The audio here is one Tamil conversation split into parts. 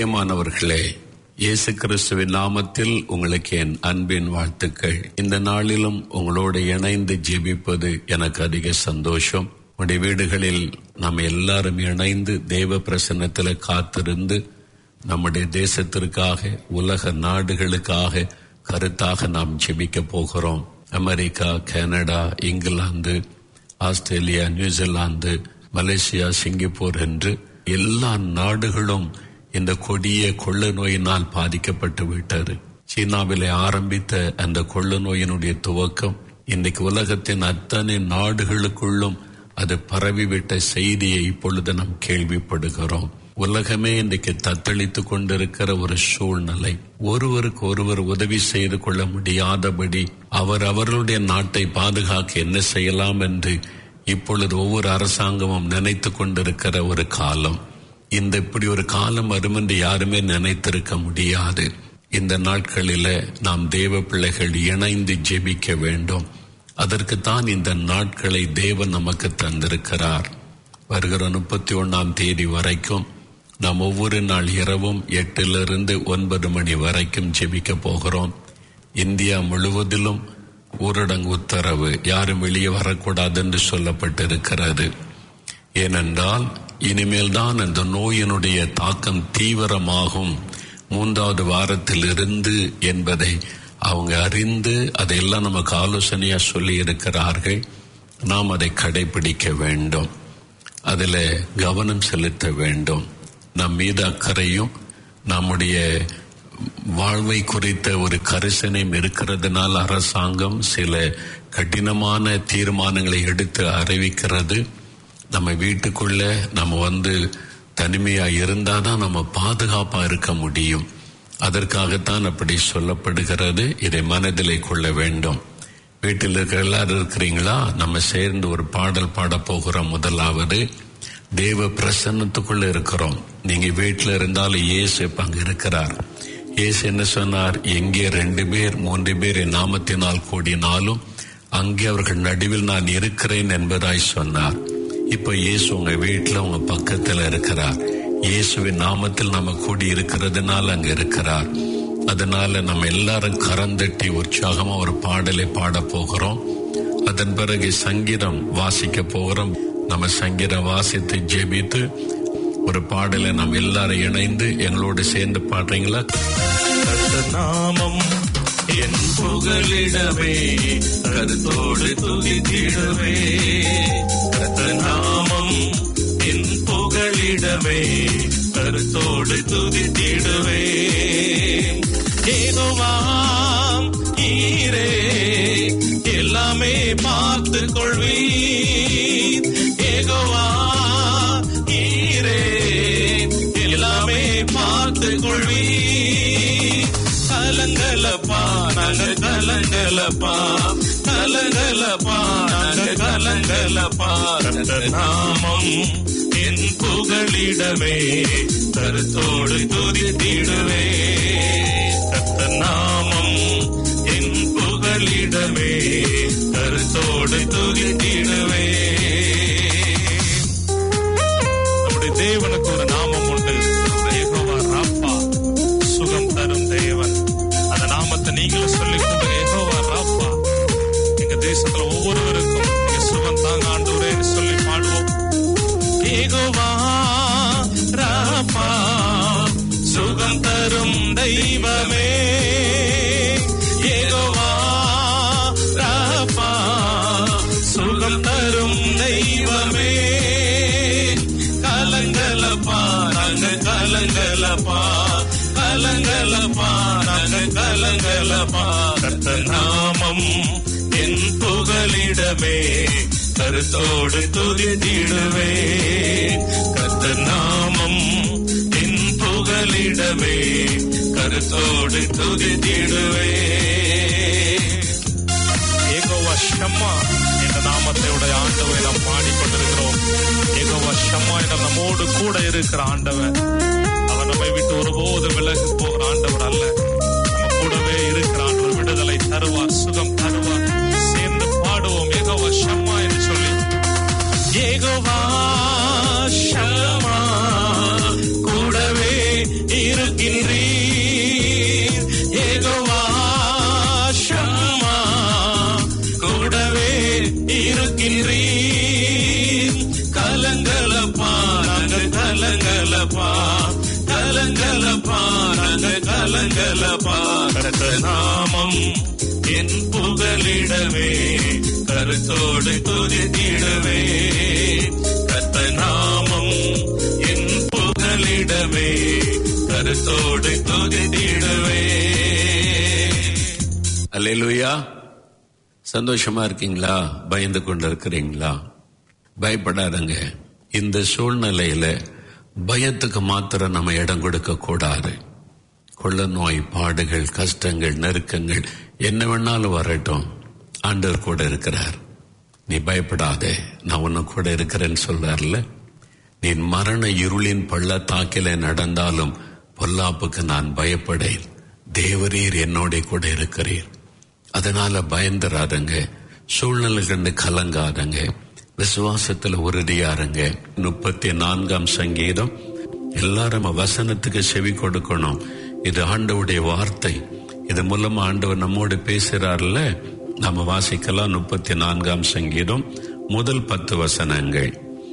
பிரியமானவர்களே இயேசு கிறிஸ்துவின் நாமத்தில் உங்களுக்கு என் அன்பின் வாழ்த்துக்கள் இந்த நாளிலும் உங்களோடு இணைந்து ஜெபிப்பது எனக்கு அதிக சந்தோஷம் உடைய வீடுகளில் நாம் எல்லாரும் இணைந்து தேவ பிரசன்னத்தில் காத்திருந்து நம்முடைய தேசத்திற்காக உலக நாடுகளுக்காக கருத்தாக நாம் ஜெபிக்க போகிறோம் America Canada England Australia New Zealand Malaysia Singapore என்று எல்லா நாடுகளும் இந்த கொடிய கொள்ள நோயினால் பாதிக்கப்பட்டு விட்டது சீனாவிலே ஆரம்பித்த அந்த கொள்ள நோயினுடைய துவக்கம் இன்றைக்கு உலகத்தின் அத்தனை நாடுகளுக்குள்ளும் அது பரவிவிட்ட செய்தியை இப்பொழுது நாம் கேள்விப்படுகிறோம் உலகமே இன்றைக்கு தத்தளித்து கொண்டிருக்கிற ஒரு சூழ்நிலை ஒருவருக்கு ஒருவர் உதவி செய்து கொள்ள முடியாதபடி அவர் அவர்களுடைய நாட்டை பாதுகாக்க என்ன செய்யலாம் என்று இப்பொழுது ஒவ்வொரு அரசாங்கமும் நினைத்து கொண்டிருக்கிற ஒரு காலம் இந்த இப்படி ஒரு காலம் வரும் என்று யாருமே நினைத்திருக்க முடியாது இந்த நாட்களில நாம் தேவ பிள்ளைகள் இணைந்து ஜெபிக்க வேண்டும் அதற்குத்தான் இந்த நாட்களை தேவன் நமக்கு தந்திருக்கிறார் வருகிற முப்பத்தி ஒன்னாம் தேதி வரைக்கும் நாம் ஒவ்வொரு நாள் இரவும் எட்டிலிருந்து ஒன்பது மணி வரைக்கும் ஜெபிக்க போகிறோம் இந்தியா முழுவதிலும் ஊரடங்கு உத்தரவு யாரும் வெளியே வரக்கூடாது என்று சொல்லப்பட்டிருக்கிறது ஏனென்றால் இனிமேல் தான் அந்த நோயினுடைய தாக்கம் தீவிரமாகும் மூன்றாவது வாரத்தில் இருந்து என்பதை அவங்க அறிந்து அதையெல்லாம் நமக்கு ஆலோசனையா சொல்லி இருக்கிறார்கள் நாம் அதை கடைபிடிக்க வேண்டும் அதில் கவனம் செலுத்த வேண்டும் நம் மீது அக்கறையும் நம்முடைய வாழ்வை குறித்த ஒரு கரிசனையும் இருக்கிறதுனால அரசாங்கம் சில கடினமான தீர்மானங்களை எடுத்து அறிவிக்கிறது நம்ம வீட்டுக்குள்ள நம்ம வந்து தனிமையா இருந்தாதான் நம்ம பாதுகாப்பா இருக்க முடியும் அதற்காகத்தான் அப்படி சொல்லப்படுகிறது இதை மனதிலே கொள்ள வேண்டும் வீட்டில் இருக்கிற எல்லாரும் இருக்கிறீங்களா நம்ம சேர்ந்து ஒரு பாடல் பாட போகிறோம் முதலாவது தேவ பிரசன்னத்துக்குள்ள இருக்கிறோம் நீங்க வீட்டில் இருந்தாலும் இயேசு இப்ப அங்க இருக்கிறார் இயேசு என்ன சொன்னார் எங்கே ரெண்டு பேர் மூன்று பேர் என் நாமத்தினால் கூடினாலும் அங்கே அவர்கள் நடுவில் நான் இருக்கிறேன் என்பதாய் சொன்னார் இப்ப இயேசு உங்க வீட்டுல உங்க பக்கத்துல இருக்கிறார் இயேசுவின் நாமத்தில் நம்ம கூடி இருக்கிறதுனால அங்க இருக்கிறார் அதனால நம்ம எல்லாரும் கரந்தட்டி உற்சாகமா ஒரு பாடலை பாட போகிறோம் அதன் பிறகு சங்கீதம் வாசிக்க போகிறோம் நம்ம சங்கீதம் வாசித்து ஜெபித்து ஒரு பாடலை நம்ம எல்லாரும் இணைந்து எங்களோடு சேர்ந்து பாடுறீங்களா நாமம் என் புகழிடவே கருத்தோடு துதித்திடவே கர்த்த நாமம் என் புகழிடவே கருத்தோடு துதித்திடுவே ஏகோவாம் ஈரே எல்லாமே பார்த்து கொள்வீர் ஏகோவா ஈரே எல்லாமே பார்த்து கொள்வீர் கலங்கலப்பா நாங்க கலங்கலப்பா கலங்கலப்பா நாங்க கலங்கலப்பா கர்த்த நாமம் என் புகழிடமே கருத்தோடு துதித்திடுவே கர்த்த நாமம் என் புகழிடமே கருத்தோடு துதித்திடுவே நம்முடைய தேவனுக்கு ஒரு நாமம் உண்டு யெகோவா ராப்பா சுகம் தரும் தேவன் அந்த நாமத்தை நீங்களும் சொல்லி கொடுங்க யெகோவா ராப்பா எங்க தேசத்துல ஒவ்வொருவருக்கும் நீங்க சுகம் தாங்க ஆண்டவரேன்னு சொல்லி பாடுவோம் யெகோவா ராப்பா சுகம் தரும் தெய்வமே யெகோவா ராப்பா சுகம் தரும் தெய்வமே கலங்கலப்பா நாங்க கலங்கலப்பா கலங்கலப்பா நாங்க கலங்கலப்பா கர்த்த நாமம் என் புகலிடமே கருத்தோடு துதித்திடுவே கர்த்த நாமம் என் புகலிடமே கருத்தோடு துதித்திடுவே ஏகோவா ஷம்மா என்ற நாமத்தை உடைய ஆண்டவை நாம் பாடிக்கொண்டிருக்கிறோம் ஏகோவா ஷம்மா என்ற நம்மோடு கூட இருக்கிற ஆண்டவர் அவர் நம்மை விட்டு ஒருபோது விலகி போகிற ஆண்டவர் அல்ல நம்ம கூடவே இருக்கிற ஆண்டவர் விடுதலை தருவார் சுகம் தருவார் சேர்ந்து பாடுவோம் ஏகோவா ஷம்மா என்று சொல்லி ஏகோவா ஷம்மா கூடவே இரு துதித்திடுவே கத்த நாமம் என் புகலிடமே கருத்தோடு துதித்திடுவே அல்லேலூயா சந்தோஷமா இருக்கீங்களா பயந்து கொண்டு இருக்கிறீங்களா பயப்படாதங்க இந்த சூழ்நிலையில பயத்துக்கு மாத்திரம் நம்ம இடம் கொடுக்க கூடாது கொள்ள நோய் பாடுகள் கஷ்டங்கள் நெருக்கங்கள் என்ன வேணாலும் வரட்டும் ஆண்டவர் கூட இருக்கிறார் நீ பயப்படாதே நான் உன்ன கூட இருக்கிறேன்னு சொல்றார்ல நீ மரண இருளின் பள்ளத்தாக்கில நடந்தாலும் பொல்லாப்புக்கு நான் பயப்படேன் தேவரீர் என்னோட கூட இருக்கிறீர் அதனால பயந்துராதங்க சூழ்நிலை கண்டு கலங்காதங்க விசுவாசத்துல உறுதியாருங்க முப்பத்தி நான்காம் சங்கீதம் எல்லாரும் வசனத்துக்கு செவி கொடுக்கணும் இது ஆண்டவுடைய வார்த்தை இது மூலமா ஆண்டவர் நம்மோடு பேசுறாருல நம்ம வாசிக்கலாம் முப்பத்தி நான்காம் சங்கீதம் முதல் பத்து வசனங்கள்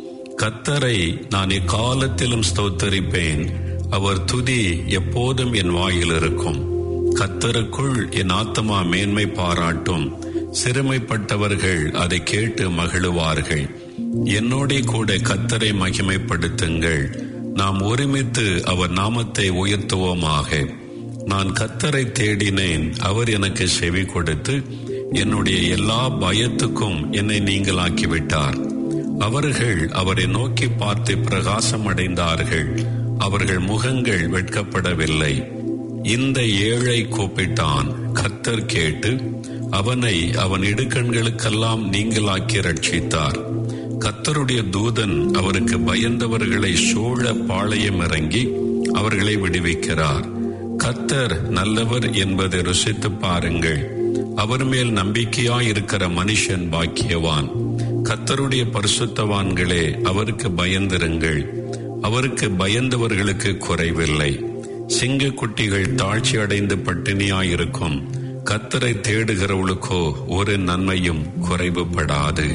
கத்தரை நான் எக்காலத்திலும் ஸ்தோத்தரிப்பேன் அவர் துதி எப்போதும் என் வாயில் இருக்கும் கத்தருக்குள் என் ஆத்மா மேன்மை பாராட்டும் சிறுமைப்பட்டவர்கள் அதை கேட்டு மகிழுவார்கள் என்னோட கூட கத்தரை மகிமைப்படுத்துங்கள் நாம் ஒருமித்து அவர் நாமத்தை உயர்த்துவோமாக நான் கத்தரை தேடினேன் அவர் எனக்கு செவி கொடுத்து என்னுடைய எல்லா பயத்துக்கும் என்னை நீங்களாக்கிவிட்டார் அவர்கள் அவரை நோக்கி பார்த்து பிரகாசம் அடைந்தார்கள் அவர்கள் முகங்கள் வெட்கப்படவில்லை இந்த ஏழை கூப்பிட்டான் கத்தர் கேட்டு அவனை அவன் இடுக்கண்களுக்கெல்லாம் நீங்களாக்கி ரட்சித்தார் கத்தருடைய தூதன் அவருக்கு பயந்தவர்களை சூழ பாளையம் இறங்கி அவர்களை விடுவிக்கிறார் கத்தர் நல்லவர் என்பதை ருசித்து பாருங்கள் அவர் மேல் நம்பிக்கையாய் இருக்கிற மனுஷன் பாக்கியவான் கத்தருடைய பரிசுத்தவான்களே அவருக்கு பயந்திருங்கள் அவருக்கு பயந்தவர்களுக்கு குறைவில்லை சிங்க குட்டிகள் தாழ்ச்சி அடைந்து பட்டினியாயிருக்கும் கத்தரை தேடுகிறவளுக்கோ ஒரு நன்மையும் குறைவுபடாது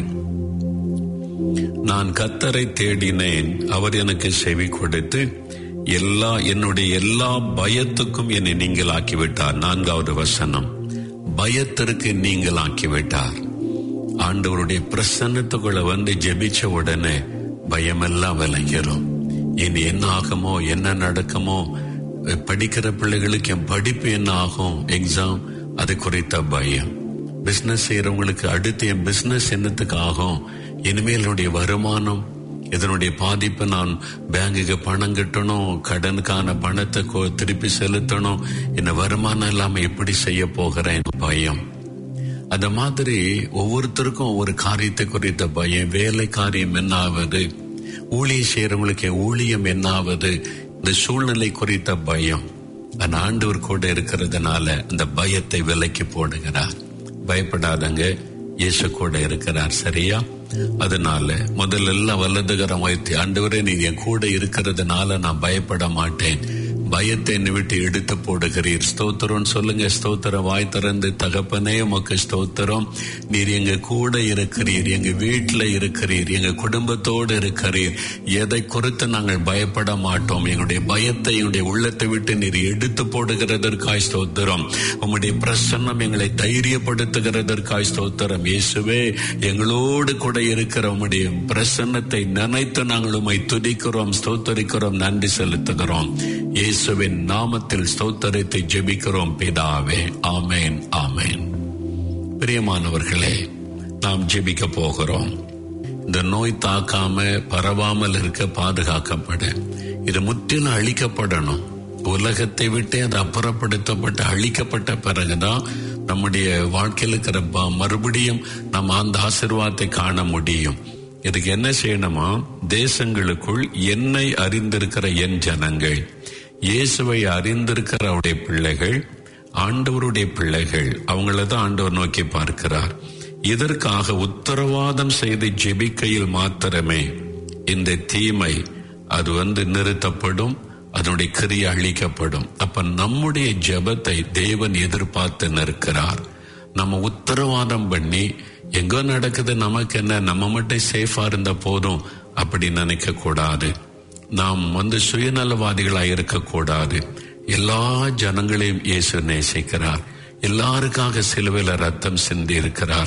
நான் கத்தரை தேடினேன் அவர் எனக்கு செவி கொடுத்து எல்லா என்னுடைய எல்லா பயத்துக்கும் என்னை நீங்கள் ஆக்கிவிட்டார் நான்காவது வசனம் பயத்திற்கு நீங்கள் ஆக்கிவிட்டார் ஆண்டவருடைய பிரசன்னத்துக்குள்ள வந்து ஜெபிச்ச உடனே பயமெல்லாம் விளங்கிரும் இனி என்ன ஆகுமோ என்ன நடக்குமோ படிக்கிற பிள்ளைகளுக்கு என் படிப்பு என்ன ஆகும் எக்ஸாம் அது குறித்த பயம் பிசினஸ் செய்யறவங்களுக்கு அடுத்து என் பிசினஸ் என்னத்துக்கு ஆகும் இனிமேல் என்னுடைய வருமானம் இதனுடைய பாதிப்பு நான் பேங்குக்கு பணம் கட்டணும் கடனுக்கான பணத்தை கொ- திருப்பி செலுத்தணும் என்ன வருமானம் இல்லாம எப்படி செய்ய போகிறேன் பயம் அந்த மாதிரி ஒவ்வொருத்தருக்கும் ஒவ்வொரு காரியத்தை குறித்த பயம் வேலை காரியம் என்ன ஆவது ஊழியம் செய்யறவங்களுக்கு என் ஊழியம் என்ன ஆவது இந்த சூழ்நிலை குறித்த பயம் அந்த ஆண்டவர் கூட இருக்கிறதுனால அந்த பயத்தை விலைக்கு போடுகிறார் பயப்படாதங்க இயேசு கூட இருக்கிறார் சரியா அதனால முதல்ல எல்லாம் வல்லதுகரம் வைத்து ஆண்டவரே நீ என் கூட இருக்கிறதுனால நான் பயப்பட மாட்டேன் பயத்தை என்னை விட்டு எடுத்து போடுகிறீர் ஸ்தோத்திரம் சொல்லுங்க ஸ்தோத்திரம் வாய் திறந்து தகப்பனே உமக்கு ஸ்தோத்திரம் நீர் எங்க கூட இருக்கிறீர் எங்க வீட்டுல இருக்கிறீர் எங்க குடும்பத்தோடு இருக்கிறீர் எதை குறித்து நாங்கள் பயப்பட மாட்டோம் எங்களுடைய பயத்தை எங்களுடைய உள்ளத்தை விட்டு நீர் எடுத்து போடுகிறதற்காய் ஸ்தோத்திரம் உம்முடைய பிரசன்னம் எங்களை தைரியப்படுத்துகிறதற்காய் ஸ்தோத்திரம் இயேசுவே எங்களோடு கூட இருக்கிற உம்முடைய பிரசன்னத்தை நினைத்து நாங்கள் உம்மை துதிக்கிறோம் ஸ்தோத்தரிக்கிறோம் நன்றி செலுத்துகிறோம் இயேசுவின் நாமத்தில் ஸ்தோத்தரித்து ஜெபிக்கிறோம் பிதாவே ஆமேன் ஆமேன் பிரியமானவர்களே நாம் ஜெபிக்க போகிறோம் இந்த நோய் தாக்காம பரவாமல் இருக்க பாதுகாக்கப்பட இது முற்றிலும் அழிக்கப்படணும் உலகத்தை விட்டு அது அப்புறப்படுத்தப்பட்டு அழிக்கப்பட்ட பிறகுதான் நம்முடைய வாழ்க்கையில் இருக்கிற ப- மறுபடியும் நம்ம அந்த ஆசீர்வாதத்தை காண முடியும் இதுக்கு என்ன செய்யணுமா தேசங்களுக்குள் என்னை அறிந்திருக்கிற என் ஜனங்கள் இயேசுவை அறிந்திருக்கிற அவருடைய பிள்ளைகள் ஆண்டவருடைய பிள்ளைகள் அவங்கள தான் ஆண்டவர் நோக்கி பார்க்கிறார் இதற்காக உத்தரவாதம் செய்து ஜெபிக்கையில் மாத்திரமே இந்த தீமை அது வந்து நிறுத்தப்படும் அதனுடைய கிரியை அழிக்கப்படும் அப்ப நம்முடைய ஜெபத்தை தேவன் எதிர்பார்த்து நிற்கிறார் நம்ம உத்தரவாதம் பண்ணி எங்கோ நடக்குது நமக்கு என்ன நம்ம மட்டும் சேஃபா இருந்த போதும் அப்படி நினைக்க கூடாது நாம் வந்து சுயநலவாதிகளா இருக்கக்கூடாது எல்லா ஜனங்களையும் இயேசு நேசிக்கிறார் எல்லாருக்காக சிலுவையில ரத்தம் சிந்தி இருக்கிறார்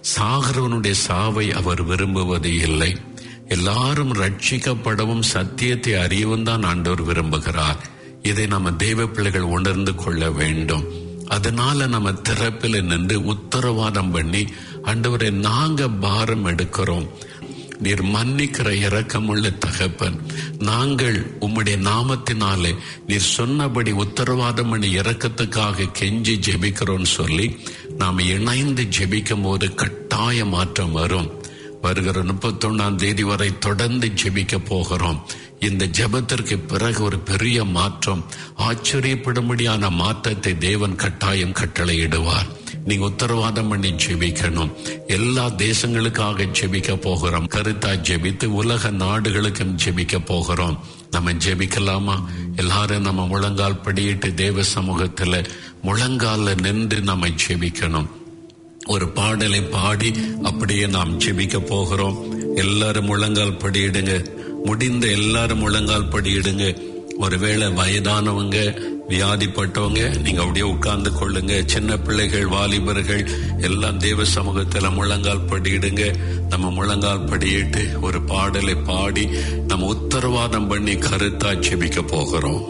சாகிறவனுடைய சாவை அவர் விரும்புவது இல்லை எல்லாரும் ரட்சிக்கப்படவும் சத்தியத்தை அறியவும் தான் ஆண்டவர் விரும்புகிறார் இதை நம்ம தேவ பிள்ளைகள் உணர்ந்து கொள்ள வேண்டும் அதனால நம்ம திறப்பில் நின்று உத்தரவாதம் பண்ணி ஆண்டவரை நாங்க பாரம் எடுக்கிறோம் நீர் மன்னிக்கிற இரக்கமுள்ள தகப்பன் நாங்கள் உம்முடைய நாமத்தினாலே நீர் சொன்னபடி உத்தரவாதம் பண்ணி இரக்கத்துக்காக கெஞ்சி ஜெபிக்கிறோம் சொல்லி நாம் இணைந்து ஜெபிக்கும் போது கட்டாய மாற்றம் வரும் வருகிற முப்பத்தொன்னாம் தேதி வரை தொடர்ந்து ஜெபிக்க போகிறோம் இந்த ஜெபத்திற்கு பிறகு ஒரு பெரிய மாற்றம் ஆச்சரியப்படும்படியான மாற்றத்தை தேவன் கட்டாயம் கட்டளையிடுவார் நீங்க உத்தரவாதம் பண்ணி ஜெபிக்கணும் எல்லா தேசங்களுக்காக ஜெபிக்க போகிறோம் கருத்தா ஜெபித்து உலக நாடுகளுக்கும் ஜெபிக்க போகிறோம் நம்ம ஜெபிக்கலாமா எல்லாரும் நம்ம முழங்கால் படியிட்டு தேவ சமூகத்துல முழங்கால நின்று நம்ம ஜெபிக்கணும் ஒரு பாடலை பாடி அப்படியே நாம் ஜெபிக்க போகிறோம் எல்லாரும் முழங்கால் படியிடுங்க முடிந்த எல்லாரும் முழங்கால் படியிடுங்க ஒருவேளை வயதானவங்க வியாதிப்பட்டவங்க நீங்க அப்படியே உட்கார்ந்து கொள்ளுங்க சின்ன பிள்ளைகள் வாலிபர்கள் எல்லாம் தேவ சமூகத்துல முழங்கால் படியிடுங்க நம்ம முழங்கால் படியிட்டு ஒரு பாடலை பாடி நம்ம உத்தரவாதம் பண்ணி கருத்தா ஜெபிக்க போகிறோம்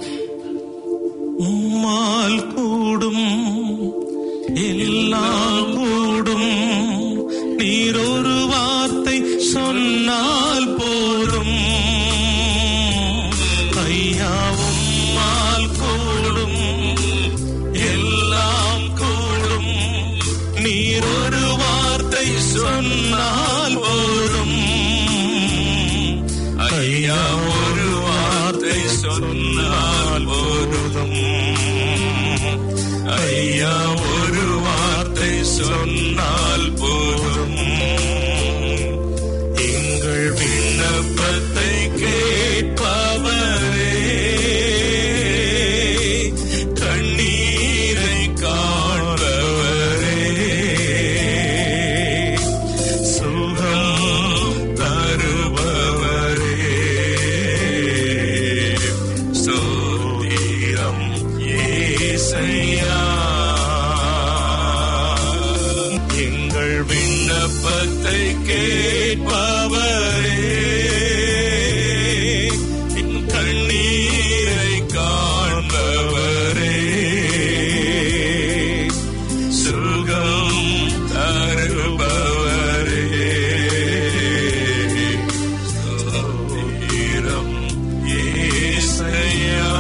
உம்மால் கூடும் எல்லாம் கூடும் நீர் ஒரு வார்த்தை சொன்னால் போதும் ஐயா உம்மால் கூடும் எல்லாம் கூடும் நீர் ஒரு வார்த்தை சொன்னால் போதும் ஐயா ஒரு வார்த்தை சொன்னால் போதும் ஐயா ஒரு வார்த்தை சொன்னால் போதும் எங்கள் விண்ணப்பத்தை கேட்பவரே கண்ணீரை காண்பவரே சுகம் தருபவரே சோதிரம் ஏசையா எங்கள் விண்ணப்பத்தை கேட்பவரே என் கண்ணீரை காண்பவரே சுகம் தருபவரே சோதிரம் ஏசையா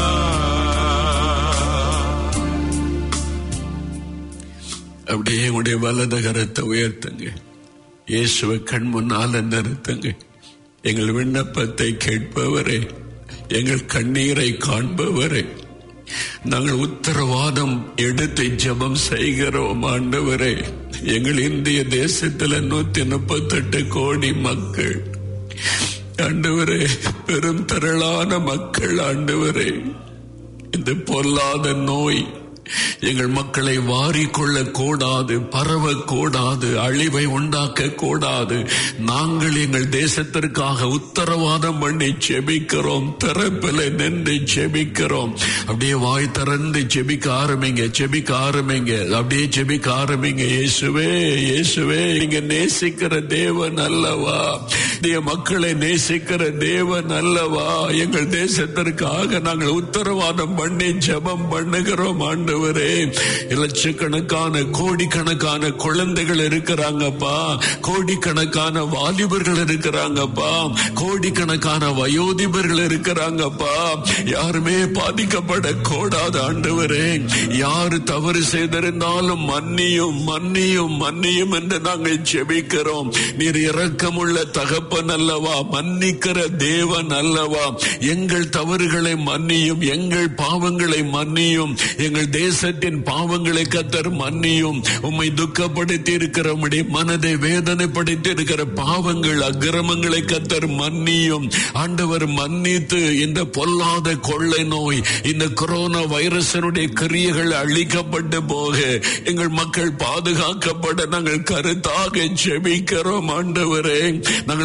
அப்படியே உடைய வலது கரத்தை உயர்த்துங்க இயேசுவை கண் முன்னால நிறுத்துங்க எங்கள் விண்ணப்பத்தை கேட்பவரே எங்கள் கண்ணீரை காண்பவரே நாங்கள் உத்தரவாதம் எடுத்து ஜெபம் செய்கிறோம் ஆண்டவரே எங்கள் இந்திய தேசத்துல நூத்தி முப்பத்தெட்டு கோடி மக்கள் ஆண்டவரே பெரும் திரளான மக்கள் ஆண்டவரே இந்த பொல்லாத நோய் எங்கள் மக்களை வாரிக்கொள்ள கூடாது பரவ கூடாது அழிவை உண்டாக்க கூடாது நாங்கள் எங்கள் தேசத்திற்காக உத்தரவாதம் பண்ணி ஜெபிக்கிறோம் திறப்பில் நின்று ஜெபிக்கிறோம் அப்படியே வாய் திறந்து ஜெபிக்க ஆரம்பிங்க ஜெபிக்க ஆரம்பிங்க அப்படியே ஜெபிக்க ஆரம்பிங்க இயேசுவே இயேசுவே நீங்க நேசிக்கிற தேவன் அல்லவா நீ மக்களை நேசிக்கிற தேவன் அல்லவா எங்கள் தேசத்திற்காக நாங்கள் உத்தரவாதம் பண்ணி ஜெபம் பண்ணுகிறோம் ஆண்டவரே லட்சக்கணக்கான கோடிக்கணக்கான குழந்தைகள் இருக்கிறாங்கப்பா கோடிக்கணக்கான வாலிபர்கள் இருக்கிறாங்கப்பா கோடிக்கணக்கான வயோதிபர்கள் இருக்கிறாங்கப்பா யாருமே பாதிக்கப்பட கூடாது ஆண்டவரே யாரு தவறு செய்திருந்தாலும் மன்னியும் மன்னியும் மன்னியும் என்று நாங்கள் ஜெபிக்கிறோம் நீர் இரக்கமுள்ள தகப்பன் அல்லவா மன்னிக்கிற தேவன் அல்லவா எங்கள் தவறுகளை மன்னியும் எங்கள் பாவங்களை மன்னியும் எங்கள் தேசத்தின் பாவங்களை கத்தர் மன்னியும் உம்மை துக்கப்படுத்தி இருக்கிற உம்முடைய மனதை வேதனைப்படுத்தி இருக்கிற பாவங்கள் அக்கிரமங்களை கத்தர் மன்னியும் ஆண்டவர் மன்னித்து இந்த பொல்லாத கொள்ளை நோய் இந்த கொரோனா வைரஸனுடைய கிரியைகள் அழிக்கப்பட்டு போக எங்கள் மக்கள் பாதுகாக்கப்பட நாங்கள் கருத்தாக ஜெபிக்கிறோம் ஆண்டவரே நாங்கள்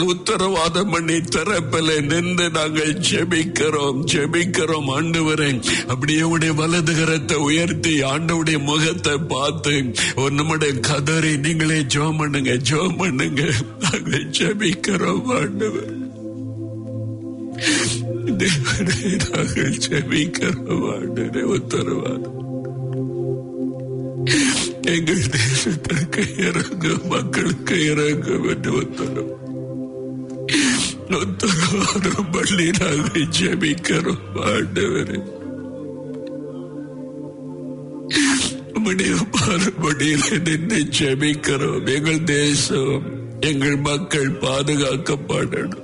உத்தரவாதம் பண்ணி திறப்பில் நின்று நாங்கள் ஜெபிக்கிறோம் ஜெபிக்கிறோம் ஆண்டவரே அப்படியே உடைய வலது கரத்தை உயர்த்தி ஆண்டவுடைய முகத்தை பார்த்து ஒரு நம்முடைய கதறி நீங்களே ஜோம் பண்ணுங்க ஜோம் பண்ணுங்க நாங்கள் ஜெபிக்கிறோம் ஆண்டவர் தேவனே நாங்கள் ஜெபிக்கிறோம் ஆண்டவரே உத்தரவாதம் எங்கள் தேசத்திற்கு இறங்கு மக்களுக்கு இறங்கு என்று உத்தரவு உத்தரவாதம் பண்ணி நாங்கள் ஜெபிக்கிறோம் ஆண்டவரே உம்முடைய மறுபடியில் நின்று ஜெபிக்கிறோம் எங்கள் தேசம் எங்கள் மக்கள் பாதுகாக்கப்படணும்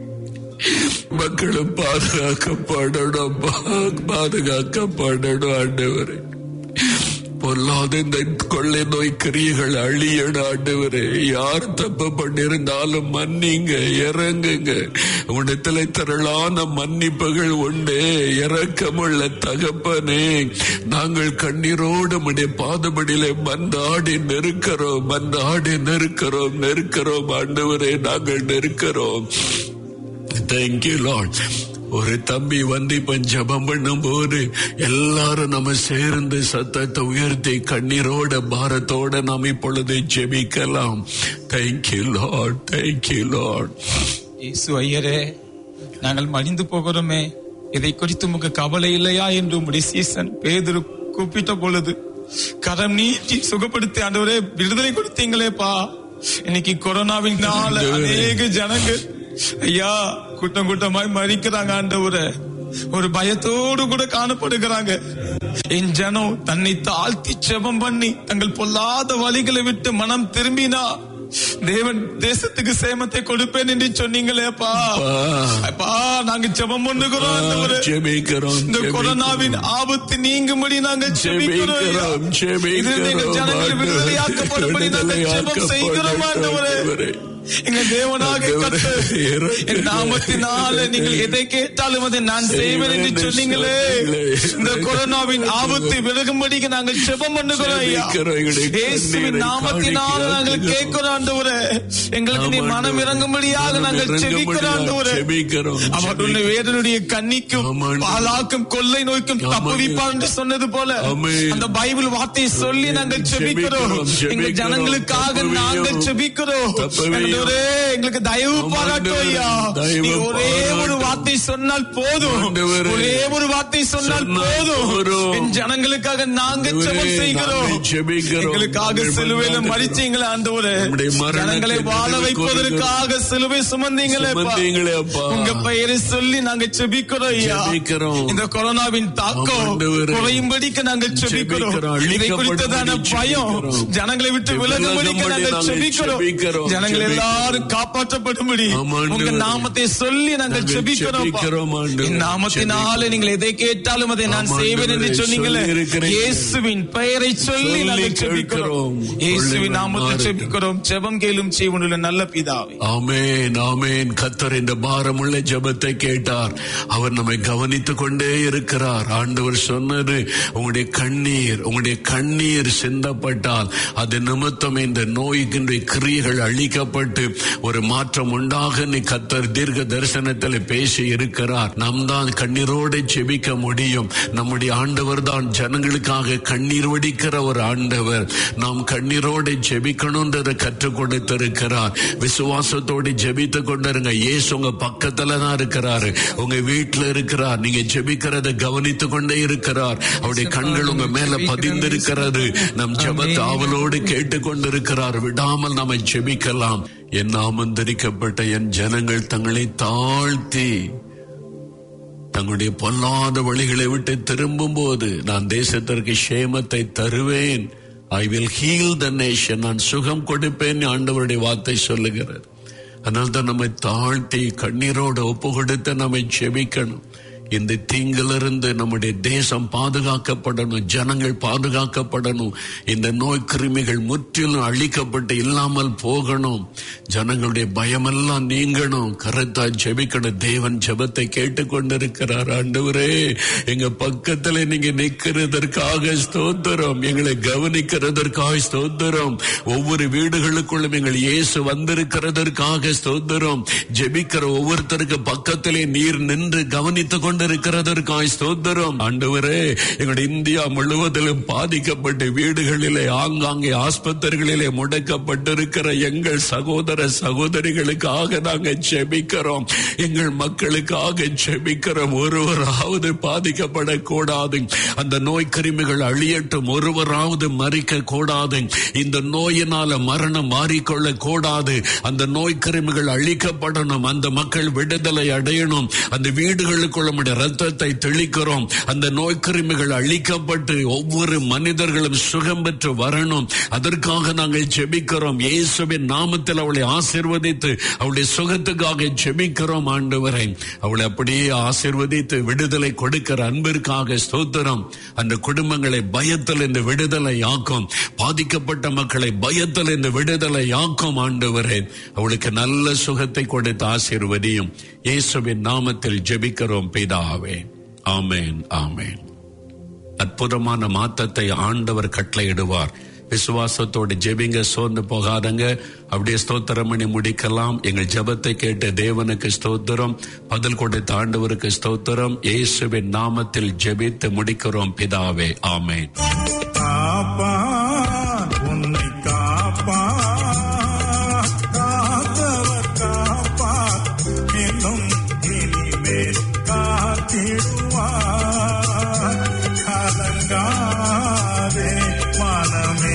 மக்களும் பாதுகாக்கப்படணும் பா- பாதுகாக்கப்படணும் ஆண்டவரே பொல்லாத இந்த கொள்ளை நோய் கிரியைகள் அழியணும் ஆண்டவரே யார் தப்பு பண்ணிருந்தாலும் மன்னிங்க இறங்குங்க உடத்துல திரளான மன்னிப்புகள் உண்டு இறக்கமுள்ள தகப்பனே நாங்கள் கண்ணீரோடு உடைய பாதபடியில மந்தாடி நெருக்கிறோம் மந்தாடி நெருக்கிறோம் நெருக்கிறோம் ஆண்டவரே நாங்கள் நெருக்கிறோம் தேங்க்யூ லார்ட் ஒரு தம்பி வந்து இப்ப ஜபம் பண்ணும் போது எல்லாரும் நம்ம சேர்ந்து சத்தத்தை உயர்த்தி கண்ணீரோட பாரத்தோட நாம் இப்பொழுது ஜெபிக்கலாம் தேங்க்யூ லார்ட் தேங்க்யூ லார்ட் இயேசு ஐயரே நாங்கள் மடிந்து போகிறோமே இதை குறித்து உமக்கு கவலை இல்லையா என்று உம்முடைய சீசன் பேதுரு கூப்பிட்ட பொழுது கரம் நீட்டி சுகப்படுத்தி ஆண்டவரே விடுதலை கொடுத்தீங்களேப்பா இன்னைக்கு கொரோனாவினால அநேக ஜனங்கள் ஐயா கூட்டம் கூட்டமாய் மறிக்கிறாங்க ஆண்டவரே ஒரு பயத்தோடு கூட காணப்படுகிறாங்க என் ஜனம் தன்னை தாழ்த்தி செபம் பண்ணி தங்கள் பொல்லாத வழிகளை விட்டு மனம் திரும்பினா தேவன் தேசத்துக்கு சேமத்தை கொடுப்பேன் என்று சொன்னீங்களேப்பா அப்பா நாங்க ஜெபம் பண்ணுகிறோம் ஆண்டவரே. ஜெபிக்கிறோம் இந்த கொரோனாவின் ஆபத்து நீங்கும்படி நாங்கள் ஜெபிக்கிறோம் ஐயா. ஜெபிக்கிறோம் இதிலிருந்து எங்கள் ஜனங்கள் ஜெபிக்கிறோம் விடுதலையாக்கப்படும்படி நாங்கள் ஜெபம் செய்கிறோம் ஆண்டவரே ஆண்டவரே எங்க தேவனாக ஆண்டவரே, கர்த்தர் இறங்கு. என் நாமத்தினால நீங்கள் எதை கேட்டாலும் அதை நான் செய்வேன் என்று செய்வேன் சொன்னீங்களே சொன்னீங்களே. இந்த கொரோனாவின் ஆபத்து விலகும்படிக்கு நாங்கள் ஜெபம் பண்ணுகிறோம் ஐயா ஜெபிக்கிறோம், எங்களுடைய இயேசுவின் கண்ணீரை நாமத்தினால நாங்கள் காணிக்கையாக்குகிறோம். கேட்கிறோம் ஆண்டவரே எங்களுக்கு நீ மனம் இறங்கும்படியாக நாங்கள் செபிக்கிறோம் ஆண்டவரே ஜெபிக்கிறோம் அவருடைய வேதனுடைய கண்ணிக்கும் ஆமாண்டு. பாலாக்கும் கொள்ளை நோய்க்கும் ஆமாண்டு. தப்புவிப்பார் என்று சொன்னது போல ஆமென். அந்த பைபிள் வார்த்தையை சொல்லி நாங்கள் செபிக்கிறோம் ஜெபிக்கிறோம், எங்க ஜெபிக்கிறோம். ஜனங்களுக்காக தப்புவியும். நாங்கள் செபிக்கிறோம் தப்புவியும். ஆண்டவரே, எங்களுக்கு தயவு ஆமாண்டு. பாராட்டும் ஐயா தயவு நீ ஒரே ஒரு பாராட்டும். வார்த்தை சொன்னால் போதும் ஆண்டவரே. ஒரே ஒரு வார்த்தை சொன்னால் சொன்னால் போதும் போதும். என் ஜனங்களுக்காக நாங்கள் ஆண்டவரே, ஜெபம் செய்கிறோம் நாங்கள் ஜெபிக்கிறோம். எங்களுக்காக நாங்கள் சிலுவையில மன்றாடுகிறோம். மறிச்சீங்களே ஆண்டவரே உம்முடைய மரணத்தை ஜனங்களை வாழ நினைவு வைப்பதற்காக சிலுவை சுமந்தீங்களே சுமந்தீங்களே அப்பா. உங்க பெயரை சொல்லி நாங்க செபிக்கிறோம் ஐயா ஜெபிக்கிறோம். இந்த கொரோனாவின் தாக்கம் ஆண்டவரே. குறையும்படிக்கு நாங்கள் செபிக்கிறோம் ஜெபிக்கிறோம். இதை குறித்ததான அழிக்கப்படும்படி பயம் ஜெபிக்கிறோம். ஜனங்களை விட்டு விலகும்படிக்கு விலகும்படி நாங்கள் நாங்கள் செபிக்கிறோம் ஜெபிக்கிறோம். ஜனங்கள் ஜெபிக்கிறோம். எல்லாரும் காப்பாற்றப்படும்படி ஆமாண்டவரே. உங்க நாமத்தை சொல்லி நாங்கள் நாங்கள் செபிக்கிறோம் ஜெபிக்கிறோம், ஆண்டவரே. என் நாமத்தினாலே நீங்கள் எதை கேட்டாலும் அதை நான் ஆமாண்டவரே, செய்வேன் என்று சொன்னீங்களே சொல்லியிருக்கிறீர்கள். இயேசுவின் பெயரை சொல்லி சொல்லி நாங்கள் செபிக்கிறோம் கேட்கிறோம். இயேசுவின் நாமத்தை மாறுங்கள். செபிக்கிறோம் ஜெபம் கேளும் செய்வனுள்ள நல்ல பிதாவே ஆமேன் ஆமேன் கத்தர் இந்த பாரமுள்ள ஜெபத்தை கேட்டார் அவர் நம்மை கவனித்துக் கொண்டே இருக்கிறார் ஆண்டவர் சொன்னது உங்களுடைய கண்ணீர் உங்களுடைய கண்ணீர் சிந்தப்பட்டால் அது நிமித்தம் இந்த நோய்கின்ற கிரியைகள் அழிக்கப்பட்டு ஒரு மாற்றம் உண்டாக நீ கத்தர் தீர்க்க தரிசனத்தில் பேசி இருக்கிறார் நாம் தான் கண்ணீரோடு செபிக்க முடியும் நம்முடைய ஆண்டவர் தான் ஜனங்களுக்காக கண்ணீர் வடிக்கிற ஒரு ஆண்டவர் நாம் கண்ணீரோடு ஜெபிக்கணும்ன்றதை கற்றுக் கொடுத்திருக்கிறார் விசுவாசத்தோடு ஜெபித்து கொண்டிருங்க இயேசு உங்க பக்கத்துல தான் இருக்கிறாரு உங்க வீட்டுல இருக்கிறார் நீங்க ஜெபிக்கிறத கவனித்து கொண்டே இருக்கிறார் அவருடைய கண்கள் உங்க மேல பதிந்திருக்கிறது நம் ஜெபத்தை ஆவலோடு கேட்டுக்கொண்டிருக்கிறார் விடாமல் நாம ஜெபிக்கலாம் என் நாமந்தரிக்கப்பட்ட என் ஜனங்கள் தங்களை தாழ்த்தி தங்களுடைய பொல்லாத வழிகளை விட்டு திரும்பும் போது நான் தேசத்திற்கு சேமத்தை தருவேன் I will heal the nation நான் சுகம் கொடுப்பேன் ஆண்டவருடைய வார்த்தை சொல்லுகிறார் அதனால தான் நம்மை தாழ்த்தி கண்ணீரோடு ஒப்பு கொடுத்து நம்மை செபிக்கணும் இந்த தீங்கிலிருந்து நம்முடைய தேசம் பாதுகாக்கப்படணும் ஜனங்கள் பாதுகாக்கப்படணும் இந்த நோய் கிருமிகள் முற்றிலும் அழிக்கப்பட்டு இல்லாமல் போகணும் ஜனங்களுடைய பயமெல்லாம் நீங்கணும் கருத்தா ஜெபிக்கணும் தேவன் ஜெபத்தை கேட்டுக்கொண்டிருக்கிறார் ஆண்டவரே எங்க பக்கத்துல நீங்க நிக்கிறதற்காக ஸ்தோத்திரம் எங்களை கவனிக்கிறதற்காக ஸ்தோத்திரம் ஒவ்வொரு வீடுகளுக்குள்ளும் எங்கள் இயேசு வந்திருக்கிறதற்காக ஸ்தோத்திரம் ஜெபிக்கிற ஒவ்வொருத்தருக்கு பக்கத்திலே நீர் நின்று கவனித்துக் கொண்டிருக்கிறதற்காக ஸ்தோத்திரம் ஆண்டவரே எங்களுடைய இந்தியா முழுவதிலும் பாதிக்கப்பட்ட வீடுகளிலே ஆங்காங்கே ஆஸ்பத்திரிகளிலே முடக்கப்பட்டிருக்கிற எங்கள் சகோதர சகோதரிகளுக்காக நாங்கள் ஜெபிக்கிறோம் எங்கள் மக்களுக்காக ஜெபிக்கிறோம் ஒருவராவது பாதிக்கப்படக்கூடாது அந்த நோய் கிருமிகள் அழியட்டும் ஒருவராவது மறிக்க கூடாது இந்த நோயினால மரணம் மாறிக்கொள்ள கூடாது அந்த நோய் கிருமிகள் அழிக்கப்படணும் அந்த மக்கள் விடுதலை அடையணும் அந்த வீடுகளுக்குள்ள நம்முடைய ரத்தத்தை தெளிக்கிறோம் அந்த நோய் கிருமிகள் அழிக்கப்பட்டு ஒவ்வொரு மனிதர்களும் சுகம் பெற்று வரணும் அதற்காக நாங்கள் ஜெபிக்கிறோம் இயேசுவின் நாமத்தில் அவளை ஆசிர்வதித்து அவளுடைய சுகத்துக்காக ஜெபிக்கிறோம் ஆண்டவரை அவளை அப்படியே ஆசிர்வதித்து விடுதலை கொடுக்கிற அன்பிற்காக ஸ்தோத்திரம் அந்த குடும்பங்களை பயத்தில் இந்த விடுதலை ஆக்கும் பாதிக்கப்பட்ட மக்களை பயத்தில் இந்த விடுதலை ஆக்கும் ஆண்டவரே அவளுக்கு நல்ல சுகத்தை கொடுத்து ஆசீர்வதியும் இயேசுவின் நாமத்தில் ஜெபிக்கிறோம் பிதாவே ஆமேன் ஆமேன் அற்புதமான மாற்றத்தை ஆண்டவர் கட்டளையிடுவார் விசுவாசத்தோடு ஜெபிங்க சோர்ந்து போகாதங்க அப்படியே ஸ்தோத்திரம் பண்ணி முடிக்கலாம் எங்கள் ஜெபத்தை கேட்டு தேவனுக்கு ஸ்தோத்திரம் பதில் கொடுத்த ஆண்டவருக்கு ஸ்தோத்திரம் இயேசுவின் நாமத்தில் ஜெபித்து முடிக்கிறோம் பிதாவே ஆமேன் காப்பான் உன்னை காப்பான் காத்தவர் காப்பான் இன்னும் இனிமேல் காத்திடுவான் கலங்காதே மனமே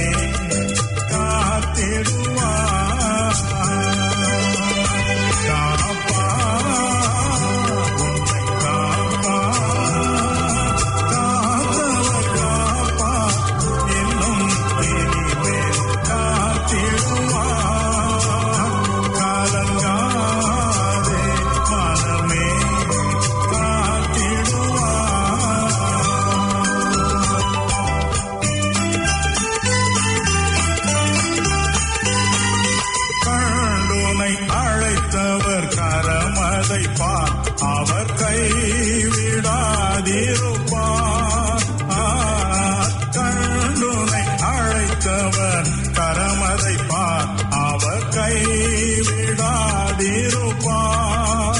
காத்திடுவான் காப்பான் உன்னை காப்பான் காத்தவர் காப்பான் இன்னும் இனிமேல் காத்திடுவான் கலங்காதே மனமே காத்திடுவான் கண்டுனை அழைத்தவர் கரமதை பார் அவர் கைவிடாதிருப்பார் ஆ, கண்டுனை அழைத்தவர் கரமதை பார் அவர் கைவிடாதிருப்பார்